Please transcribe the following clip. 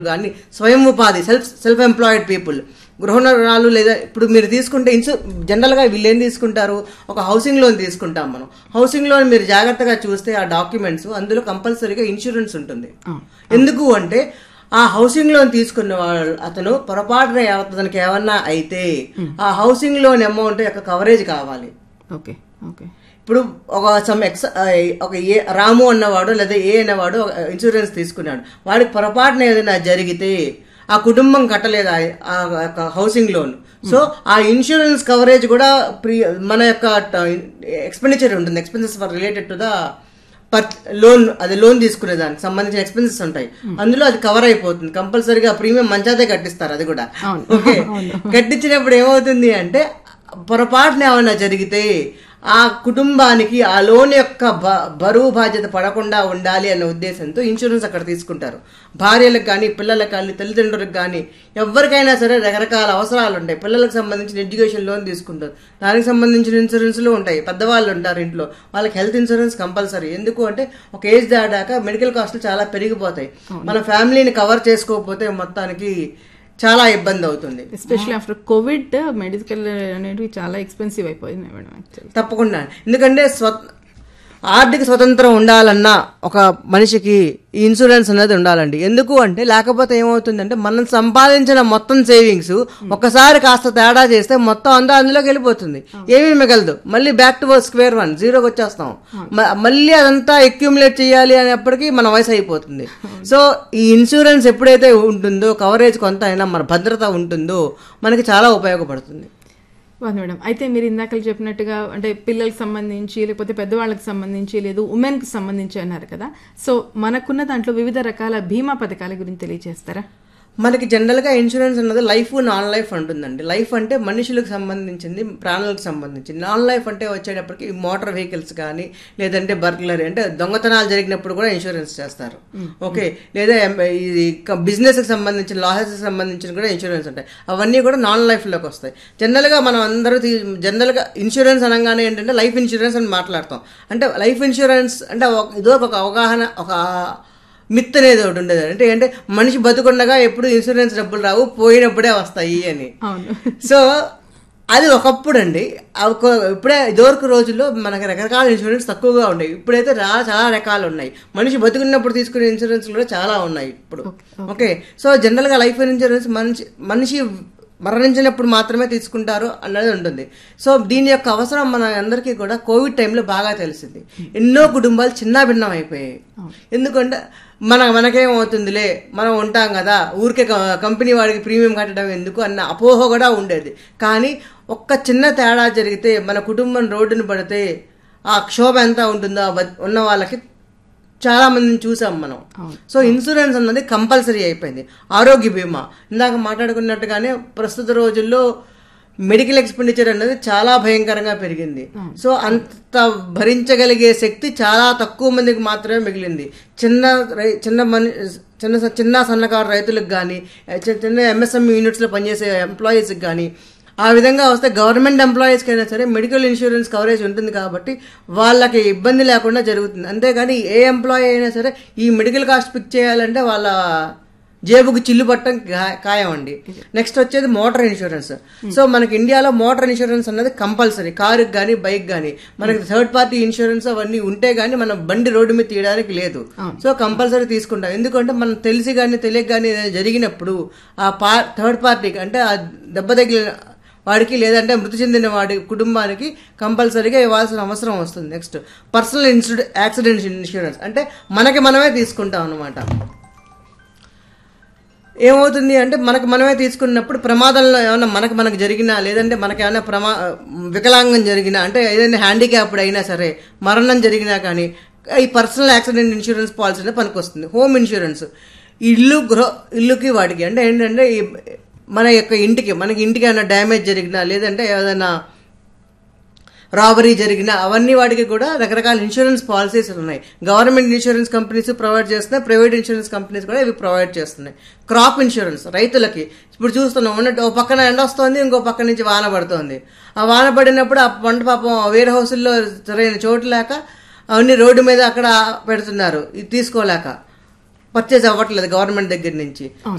కానీ స్వయం ఉపాధి సెల్ఫ్ సెల్ఫ్ ఎంప్లాయిడ్ పీపుల్ గృహ రుణాలు లేదా ఇప్పుడు మీరు తీసుకుంటే ఇన్సూ జనరల్గా వీళ్ళు ఏం తీసుకుంటారు ఒక హౌసింగ్ లోన్ తీసుకుంటాం మనం హౌసింగ్ లోన్ మీరు జాగ్రత్తగా చూస్తే ఆ డాక్యుమెంట్స్ అందులో కంపల్సరీగా ఇన్సూరెన్స్ ఉంటుంది ఎందుకు అంటే ఆ హౌసింగ్ లోన్ తీసుకున్న వాళ్ళు అతను పొరపాటున ఎవ- అతనికి ఏమన్నా అయితే ఆ హౌసింగ్ లోన్ అమౌంట్ యొక్క కవరేజ్ కావాలి ఓకే ఓకే ఇప్పుడు ఒక సమ్ ఎక్స్ ఆ, ఒక ఏ రాము అన్నవాడు లేదా ఏ అన్నవాడు ఒక ఇన్సూరెన్స్ తీసుకున్నాడు వాడికి పొరపాటున ఏదైనా జరిగితే ఆ కుటుంబం కట్టలేదు ఆ- ఆ యొక్క హౌసింగ్ లోన్ సో ఆ ఇన్సూరెన్స్ కవరేజ్ కూడా ప్రీ మన యొక్క ఎక్స్పెండిచర్ ఉంటుంది expenses for related to the per loan అది లోన్ తీసుకునే దానికి సంబంధించిన ఎక్స్పెన్సెస్ ఉంటాయి అందులో అది కవర్ అయిపోతుంది కంపల్సరీగా ప్రీమియం మంచాదే కట్టిస్తారు అది కూడా అవును. ఓకే కట్టించినప్పుడు ఏమవుతుంది అంటే పొరపాటున ఏమైనా జరిగితే ఆ కుటుంబానికి ఆ లోన్ యొక్క బ- బరువు బాధ్యత పడకుండా ఉండాలి అనే ఉద్దేశంతో ఇన్సూరెన్స్ అక్కడ తీసుకుంటారు భార్యలకు కానీ పిల్లలకు కానీ తల్లిదండ్రులకు కానీ ఎవరికైనా సరే రకరకాల అవసరాలు ఉంటాయి పిల్లలకు సంబంధించిన ఎడ్యుకేషన్ లోన్ తీసుకుంటారు దానికి సంబంధించిన ఇన్సూరెన్స్లు ఉంటాయి పెద్దవాళ్ళు ఉంటారు ఇంట్లో వాళ్ళకి హెల్త్ ఇన్సూరెన్స్ కంపల్సరీ ఎందుకు అంటే ఒక ఏజ్ దాటాక మెడికల్ కాస్ట్లు చాలా పెరిగిపోతాయి మన ఫ్యామిలీని కవర్ చేసుకోకపోతే మొత్తానికి చాలా ఇబ్బంది అవుతుంది ఎస్పెషల్లీ ఆఫ్టర్ కోవిడ్ మెడికల్ అనేవి చాలా ఎక్స్పెన్సివ్ అయిపోయింది మేడం యాక్చువల్లీ తప్పకుండా ఎందుకంటే స్వ ఆర్థిక స్వతంత్రం ఉండాలన్నా ఒక మనిషికి ఈ ఇన్సూరెన్స్ అనేది ఉండాలండి ఎందుకు అంటే లేకపోతే ఏమవుతుందంటే మనం సంపాదించిన మొత్తం సేవింగ్స్ ఒక్కసారి కాస్త తేడా చేస్తే మొత్తం అంతా అందులోకి వెళ్ళిపోతుంది ఏమీ మిగలదు మళ్ళీ బ్యాక్ టు స్క్వేర్ వన్ జీరోకి వచ్చేస్తాం మ- మళ్ళీ అదంతా అక్యూములేట్ చేయాలి అనేప్పటికీ మన వయసు అయిపోతుంది సో ఈ ఇన్సూరెన్స్ ఎప్పుడైతే ఉంటుందో కవరేజ్ కొంత అయినా మన భద్రత ఉంటుందో మనకి చాలా ఉపయోగపడుతుంది బాగుంది మేడం అయితే మీరు ఇందాక చెప్పినట్టుగా అంటే పిల్లలకు సంబంధించి లేకపోతే పెద్దవాళ్ళకి సంబంధించి లేదు ఉమెన్కి సంబంధించి అన్నారు కదా సో మనకున్న దాంట్లో వివిధ రకాల బీమా పథకాల గురించి తెలియజేస్తారా మనకి జనరల్గా ఇన్సూరెన్స్ అన్నది లైఫ్ నాన్ లైఫ్ ఉంటుందండి లైఫ్ అంటే మనుషులకు సంబంధించింది ప్రాణులకు సంబంధించింది నాన్ లైఫ్ అంటే వచ్చేటప్పటికి మోటార్ వెహికల్స్ కానీ లేదంటే బర్గ్లరీ అంటే దొంగతనాలు జరిగినప్పుడు కూడా ఇన్సూరెన్స్ చేస్తారు ఓకే లేదా ఎం- ఇది బిజినెస్కి సంబంధించిన లాసెస్కి సంబంధించిన కూడా ఇన్సూరెన్స్ ఉంటాయి అవన్నీ కూడా నాన్ లైఫ్లోకి వస్తాయి జనరల్గా మనం అందరూ తీ- జనరల్గా ఇన్సూరెన్స్ అనగానే ఏంటంటే లైఫ్ ఇన్సూరెన్స్ అని మాట్లాడతాం అంటే లైఫ్ ఇన్సూరెన్స్ అంటే ఒక- ఇదో ఒక అవగాహన ఒక మిత్ అనేది ఒకటి ఉండేది అంటే అంటే మనిషి బతుకుండగా ఎప్పుడు ఇన్సూరెన్స్ డబ్బులు రావు పోయినప్పుడే వస్తాయి అని అవును సో అది ఒకప్పుడు అండి ఒక- ఇప్పుడే ఇదివరకు రోజుల్లో మనకి రకరకాల ఇన్సూరెన్స్ తక్కువగా ఉండేవి ఇప్పుడైతే రా చాలా రకాలు ఉన్నాయి మనిషి బతుకున్నప్పుడు తీసుకునే ఇన్సూరెన్స్ కూడా చాలా ఉన్నాయి ఇప్పుడు ఓకే సో జనరల్గా లైఫ్ ఇన్సూరెన్స్ మనిషి మనిషి మరణించినప్పుడు మాత్రమే తీసుకుంటారు అన్నది ఉంటుంది సో దీని యొక్క అవసరం మన అందరికీ కూడా కోవిడ్ టైంలో బాగా తెలిసింది ఎన్నో కుటుంబాలు చిన్న భిన్నం అయిపోయాయి ఎందుకంటే మన మనకేమవుతుందిలే మనం ఉంటాం కదా ఊరికే క- కంపెనీ వాడికి ప్రీమియం కట్టడం ఎందుకు అన్న అపోహ కూడా ఉండేది కానీ ఒక్క చిన్న తేడా జరిగితే మన కుటుంబం రోడ్డున పడితే ఆ క్షోభ ఎంత ఉంటుందో ఆ బ- ఉన్న వాళ్ళకి చాలా మందిని చూసాం మనం సో ఇన్సూరెన్స్ అన్నది కంపల్సరీ అయిపోయింది ఆరోగ్య బీమా ఇందాక మాట్లాడుకున్నట్టుగానే ప్రస్తుత రోజుల్లో మెడికల్ ఎక్స్పెండిచర్ అనేది చాలా భయంకరంగా పెరిగింది సో అంత భరించగలిగే శక్తి చాలా తక్కువ మందికి మాత్రమే మిగిలింది చిన్న రై- చిన్న మని చిన్న స- చిన్న సన్నకారు రైతులకు కానీ చిన్న ఎంఎస్ఎంఈ యూనిట్స్లో పనిచేసే ఎంప్లాయీస్కి కానీ ఆ విధంగా వస్తే గవర్నమెంట్ ఎంప్లాయీస్కి అయినా సరే మెడికల్ ఇన్సూరెన్స్ కవరేజ్ ఉంటుంది కాబట్టి వాళ్ళకి ఇబ్బంది లేకుండా జరుగుతుంది అంతేగాని ఏ ఎంప్లాయీ అయినా సరే ఈ మెడికల్ కాస్ట్ పిక్ చేయాలంటే వాళ్ళ జేబుకు చిల్లు పట్టడం ఖా- ఖాయం అండి నెక్స్ట్ వచ్చేది మోటార్ ఇన్సూరెన్స్ సో మనకి ఇండియాలో మోటార్ ఇన్సూరెన్స్ అన్నది కంపల్సరీ కారుకి కానీ బైక్ కానీ మనకి థర్డ్ పార్టీ ఇన్సూరెన్స్ అవన్నీ ఉంటే గానీ మనం బండి రోడ్డు మీద తీయడానికి లేదు సో కంపల్సరీ తీసుకుంటాం ఎందుకంటే మనం తెలిసి కానీ తెలియక కానీ ఏదైనా జరిగినప్పుడు ఆ పా థర్డ్ పార్టీకి అంటే ఆ దెబ్బ తగిలిన వాడికి లేదంటే మృతి చెందిన వాడి కుటుంబానికి కంపల్సరీగా ఇవ్వాల్సిన అవసరం వస్తుంది next personal insurance accident insurance అంటే మనకి మనమే తీసుకుంటాం అనమాట ఏమవుతుంది అంటే మనకు మనమే తీసుకున్నప్పుడు ప్రమాదంలో ఏమైనా మనకు మనకు జరిగినా లేదంటే మనకి ఏమైనా ప్రమా వికలాంగం జరిగినా అంటే ఏదైనా హ్యాండిక్యాప్డ్ అయినా సరే మరణం జరిగినా కానీ ఈ పర్సనల్ యాక్సిడెంట్ ఇన్సూరెన్స్ పాలసీ అనేది పనికొస్తుంది హోమ్ ఇన్సూరెన్స్ ఇల్లు గృహ ఇల్లుకి వాటికి అంటే ఏంటంటే ఈ మన యొక్క ఇంటికి మనకి ఇంటికి ఏమైనా డ్యామేజ్ జరిగినా లేదంటే ఏదైనా రాబరీ జరిగిన అవన్నీ వాటికి కూడా రకరకాల ఇన్సూరెన్స్ పాలసీస్ ఉన్నాయి గవర్నమెంట్ ఇన్సూరెన్స్ కంపెనీస్ ప్రొవైడ్ చేస్తున్నాయి ప్రైవేట్ ఇన్సూరెన్స్ కంపెనీస్ కూడా ఇవి ప్రొవైడ్ చేస్తున్నాయి క్రాప్ ఇన్సూరెన్స్ రైతులకి ఇప్పుడు చూస్తున్నాం ఉన్నట్టు ఓ పక్కన ఎండ వస్తుంది ఇంకో పక్క నుంచి వాన పడుతోంది ఆ వాన పడినప్పుడు ఆ పంట పాపం వేర్ హౌసుల్లో సరైన చోటు లేక అవన్నీ రోడ్డు మీద అక్కడ పెడుతున్నారు ఇది తీసుకోలేక పర్చేజ్ అవ్వట్లేదు గవర్నమెంట్ దగ్గర నుంచి